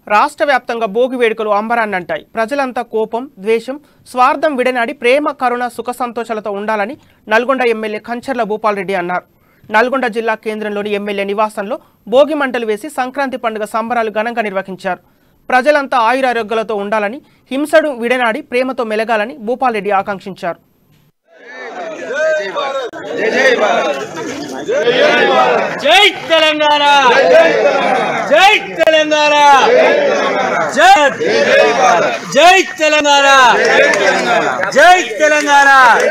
రాష్ట్ర వ్యాప్తంగా భోగి వేడుకలు అంబరాన్నంటాయి ప్రజలంతా కోపం ద్వేషం స్వార్థం విడనాడి ప్రేమ కరుణ సుఖ సంతోషాలతో ఉండాలని నల్గొండ ఎమ్మెల్యే కంచర్ల భూపాల్రెడ్డి అన్నారు నల్గొండ జిల్లా కేంద్రంలోని ఎమ్మెల్యే నివాసంలో భోగి మంటలు వేసి సంక్రాంతి పండుగ సంబరాలు ఘనంగా నిర్వహించారు ప్రజలంతా ఆయురారోగ్యాలతో ఉండాలని హింసడు విడనాడి ప్రేమతో మెలగాలని భూపాల్రెడ్డి ఆకాంక్షించారు జై తెలంగాణ జై తెలంగాణ జై జై తెలంగాణ జై తెలంగాణ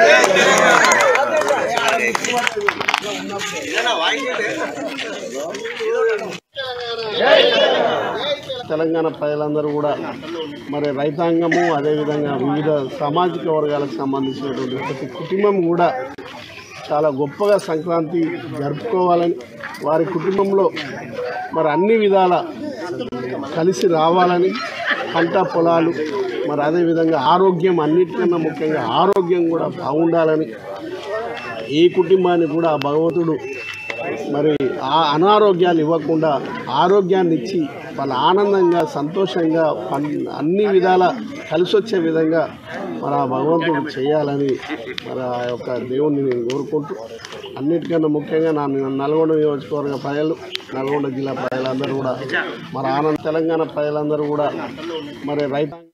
తెలంగాణ ప్రజలందరూ కూడా మరి రైతాంగము అదేవిధంగా వివిధ సామాజిక వర్గాలకు సంబంధించినటువంటి ప్రతి కుటుంబం కూడా చాలా గొప్పగా సంక్రాంతి జరుపుకోవాలని వారి కుటుంబంలో మరి అన్ని విధాల కలిసి రావాలని పంట పొలాలు మరి అదేవిధంగా ఆరోగ్యం అన్నిటికన్నా ముఖ్యంగా ఆరోగ్యం కూడా బాగుండాలని ఏ కుటుంబాన్ని కూడా భగవంతుడు మరి ఆ అనారోగ్యాలు ఇవ్వకుండా ఆరోగ్యాన్ని ఇచ్చి వాళ్ళ ఆనందంగా సంతోషంగా పన్ అన్ని విధాల కలిసి వచ్చే విధంగా మరి ఆ భగవంతుడు చేయాలని మరి ఆ యొక్క దేవుణ్ణి నేను కోరుకుంటూ అన్నిటికన్నా ముఖ్యంగా నా నల్గొండ నియోజకవర్గ ప్రజలు నల్గొండ జిల్లా ప్రజలందరూ కూడా మరి ఆనంద తెలంగాణ ప్రజలందరూ కూడా మరి రైతాంగ